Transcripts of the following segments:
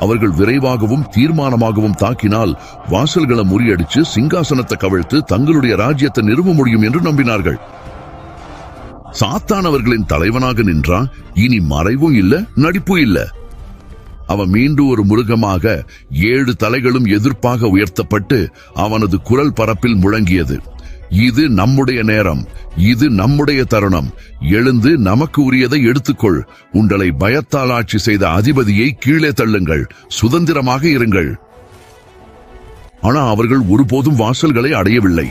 அவர்கள் விரைவாகவும் தீர்மானமாகவும் தாக்கினால் வாசல்களை முறியடிச்சு சிங்காசனத்தை கவிழ்த்து தங்களுடைய ராஜ்யத்தை நிறுவ முடியும் என்று நம்பினார்கள் சாத்தான் அவர்களின் தலைவனாக நின்றான் இனி மறைவும் இல்ல நடிப்பும் இல்ல அவன் மீண்டும் ஒரு மிருகமாக ஏழு தலைகளும் எதிர்ப்பாக உயர்த்தப்பட்டு அவனது குரல் பரப்பில் முழங்கியது இது நம்முடைய நேரம் இது நம்முடைய தருணம் எழுந்து நமக்கு உரியதை எடுத்துக்கொள் உங்களை பயத்தால் ஆட்சி செய்த அதிபதியை கீழே தள்ளுங்கள் சுதந்திரமாக இருங்கள் ஆனா அவர்கள் ஒருபோதும் வாசல்களை அடையவில்லை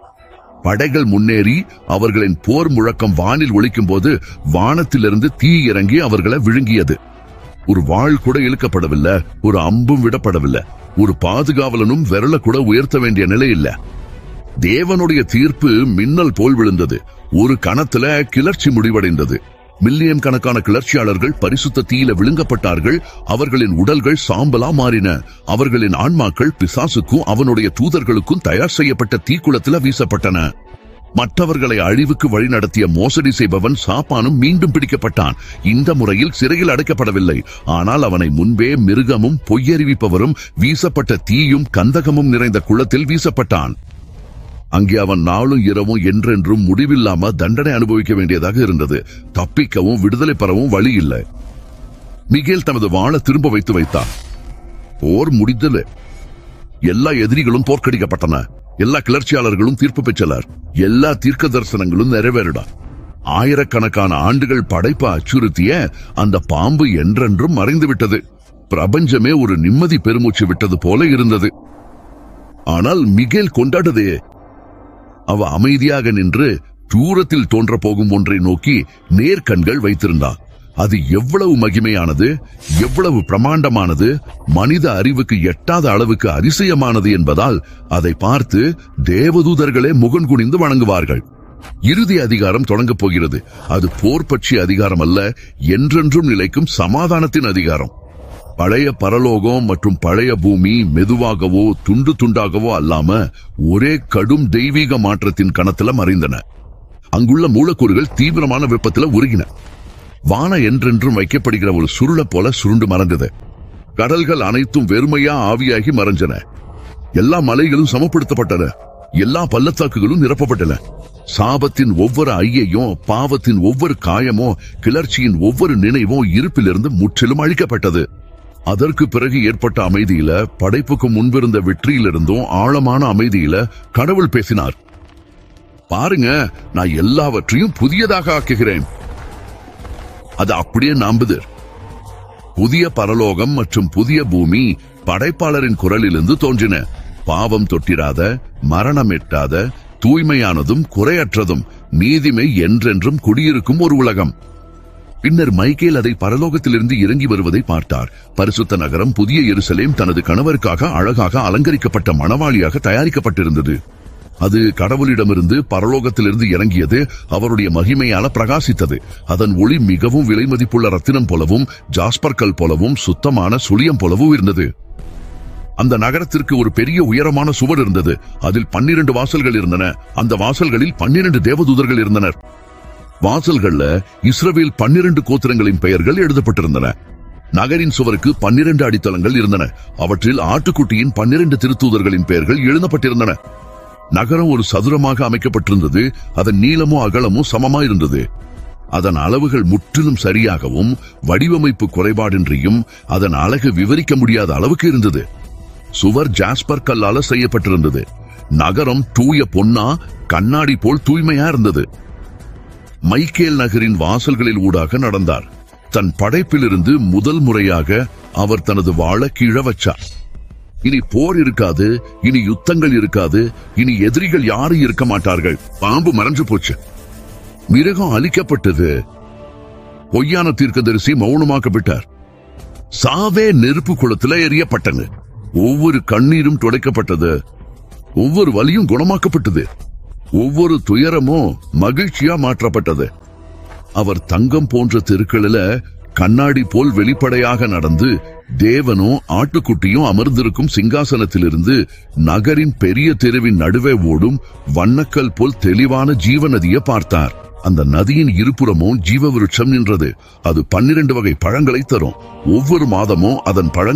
படைகள் முன்னேறி அவர்களின் போர் முழக்கம் வானில் ஒலிக்கும் போது வானத்திலிருந்து தீ இறங்கி அவர்களை விழுங்கியது ஒரு வாள் கூட இழுக்கப்படவில்லை ஒரு அம்பும் விடப்படவில்லை ஒரு பாதுகாவலனும் விரல கூட உயர்த்த வேண்டிய நிலை இல்ல தேவனுடைய தீர்ப்பு மின்னல் போல் விழுந்தது ஒரு கணத்துல கிளர்ச்சி முடிவடைந்தது மில்லியன் கணக்கான கிளர்ச்சியாளர்கள் பரிசுத்த தீயில விழுங்கப்பட்டார்கள் அவர்களின் உடல்கள் சாம்பலா மாறின அவர்களின் ஆன்மாக்கள் பிசாசுக்கும் அவனுடைய தூதர்களுக்கும் தயார் செய்யப்பட்ட தீக்குளத்துல வீசப்பட்டன மற்றவர்களை அழிவுக்கு வழிநடத்திய மோசடி செய்பவன் சாப்பானும் மீண்டும் பிடிக்கப்பட்டான் இந்த முறையில் சிறையில் அடைக்கப்படவில்லை ஆனால் அவனை முன்பே மிருகமும் பொய்யறிவிப்பவரும் வீசப்பட்ட தீயும் கந்தகமும் நிறைந்த குளத்தில் வீசப்பட்டான் அங்கே அவன் நாளும் இரவும் என்றென்றும் முடிவில்லாம தண்டனை அனுபவிக்க வேண்டியதாக இருந்தது தப்பிக்கவும் விடுதலை பெறவும் வழி இல்லை மிகேல் தமது வாளை திரும்ப வைத்து வைத்தார் போர் முடிந்தது எல்லா எதிரிகளும் தோற்கடிக்கப்பட்டன எல்லா கிளர்ச்சியாளர்களும் தீர்ப்பு பெற்றனர் எல்லா தீர்க்க தரிசனங்களும் நிறைவேறின ஆயிரக்கணக்கான ஆண்டுகள் படைப்பை அச்சுறுத்திய அந்த பாம்பு என்றென்றும் மறைந்து விட்டது பிரபஞ்சமே ஒரு நிம்மதி பெருமூச்சு விட்டது போல இருந்தது ஆனால் மிகேல் கொண்டாடதே அவ அமைதியாக நின்று தூரத்தில் தோன்ற போகும் ஒன்றை நோக்கி நேர்கண்கள் வைத்திருந்தான் அது எவ்வளவு மகிமையானது எவ்வளவு பிரமாண்டமானது மனித அறிவுக்கு எட்டாத அளவுக்கு அதிசயமானது என்பதால் அதை பார்த்து தேவதூதர்களே முகன் குனிந்து வணங்குவார்கள் இறுதி அதிகாரம் தொடங்கப் போகிறது அது போர் பற்றிய அதிகாரம் அல்ல என்றென்றும் நிலைக்கும் சமாதானத்தின் அதிகாரம் பழைய பரலோகம் மற்றும் பழைய பூமி மெதுவாகவோ துண்டு துண்டாகவோ அல்லாம ஒரே கடும் தெய்வீக மாற்றத்தின் கணத்துல மறைந்தன அங்குள்ள மூலக்கூறுகள் தீவிரமான வெப்பத்துல உருகின வான என்றென்றும் வைக்கப்படுகிற ஒரு சுருளை போல சுருண்டு மறைந்தது கடல்கள் அனைத்தும் வெறுமையா ஆவியாகி மறைஞ்சன எல்லா மலைகளும் சமப்படுத்தப்பட்டன எல்லா பள்ளத்தாக்குகளும் நிரப்பப்பட்டன சாபத்தின் ஒவ்வொரு ஐயையும் பாவத்தின் ஒவ்வொரு காயமோ கிளர்ச்சியின் ஒவ்வொரு நினைவும் இருப்பிலிருந்து முற்றிலும் அழிக்கப்பட்டது அதற்கு பிறகு ஏற்பட்ட அமைதியில படைப்புக்கு முன்பிருந்த வெற்றியிலிருந்தும் ஆழமான அமைதியில கடவுள் பேசினார் பாருங்க நான் எல்லாவற்றையும் புதியதாக ஆக்குகிறேன் அது அப்படியே நம்புது புதிய பரலோகம் மற்றும் புதிய பூமி படைப்பாளரின் குரலிலிருந்து தோன்றின பாவம் தொட்டிராத மரணம் எட்டாத தூய்மையானதும் குறையற்றதும் நீதிமை என்றென்றும் குடியிருக்கும் ஒரு உலகம் பின்னர் மைக்கேல் அதை பரலோகத்திலிருந்து இறங்கி வருவதை பார்த்தார் பரிசுத்த நகரம் புதிய எருசலேம் தனது கணவருக்காக அழகாக அலங்கரிக்கப்பட்ட மணவாளியாக தயாரிக்கப்பட்டிருந்தது அது கடவுளிடமிருந்து பரலோகத்திலிருந்து இறங்கியது அவருடைய மகிமையால பிரகாசித்தது அதன் ஒளி மிகவும் விலை மதிப்புள்ள ரத்தினம் போலவும் ஜாஸ்பர் கல் போலவும் சுத்தமான சுழியம் போலவும் இருந்தது அந்த நகரத்திற்கு ஒரு பெரிய உயரமான சுவர் இருந்தது அதில் பன்னிரண்டு வாசல்கள் இருந்தன அந்த வாசல்களில் பன்னிரண்டு தேவதூதர்கள் இருந்தனர் வாசல்கள்ல இஸ்ரவேல் பன்னிரண்டு கோத்திரங்களின் பெயர்கள் எழுதப்பட்டிருந்தன நகரின் சுவருக்கு பன்னிரண்டு அடித்தளங்கள் இருந்தன அவற்றில் ஆட்டுக்குட்டியின் பன்னிரண்டு திருத்தூதர்களின் பெயர்கள் எழுதப்பட்டிருந்தன நகரம் ஒரு சதுரமாக அமைக்கப்பட்டிருந்தது அதன் நீளமும் அகலமும் சமமா இருந்தது அதன் அளவுகள் முற்றிலும் சரியாகவும் வடிவமைப்பு குறைபாடின்றியும் அதன் அழகு விவரிக்க முடியாத அளவுக்கு இருந்தது சுவர் ஜாஸ்பர் கல்லால செய்யப்பட்டிருந்தது நகரம் தூய பொன்னா கண்ணாடி போல் தூய்மையா இருந்தது மைக்கேல் நகரின் வாசல்களில் ஊடாக நடந்தார் தன் படைப்பிலிருந்து முதல் முறையாக அவர் தனது வாழ கீழ வச்சார் இனி போர் இருக்காது இனி யுத்தங்கள் இருக்காது இனி எதிரிகள் யாரும் இருக்க மாட்டார்கள் பாம்பு மறைஞ்சு போச்சு மிருகம் அழிக்கப்பட்டது பொய்யான தீர்க்கதரிசி மௌனமாக்கப்பட்டார் சாவே நெருப்பு குளத்துல எரியப்பட்டது ஒவ்வொரு கண்ணீரும் துடைக்கப்பட்டது ஒவ்வொரு வலியும் குணமாக்கப்பட்டது ஒவ்வொரு துயரமும் மகிழ்ச்சியா மாற்றப்பட்டது அவர் தங்கம் போன்ற தெருக்களில கண்ணாடி போல் வெளிப்படையாக நடந்து தேவனும் ஆட்டுக்குட்டியும் அமர்ந்திருக்கும் சிங்காசனத்திலிருந்து நகரின் பெரிய தெருவின் நடுவே ஓடும் வண்ணக்கல் போல் தெளிவான ஜீவ நதியை பார்த்தார் அந்த நதியின் இருபுறமும் ஜீவ விருட்சம் நின்றது அது பன்னிரண்டு வகை பழங்களை தரும் ஒவ்வொரு மாதமும் அதன் பழங்கள்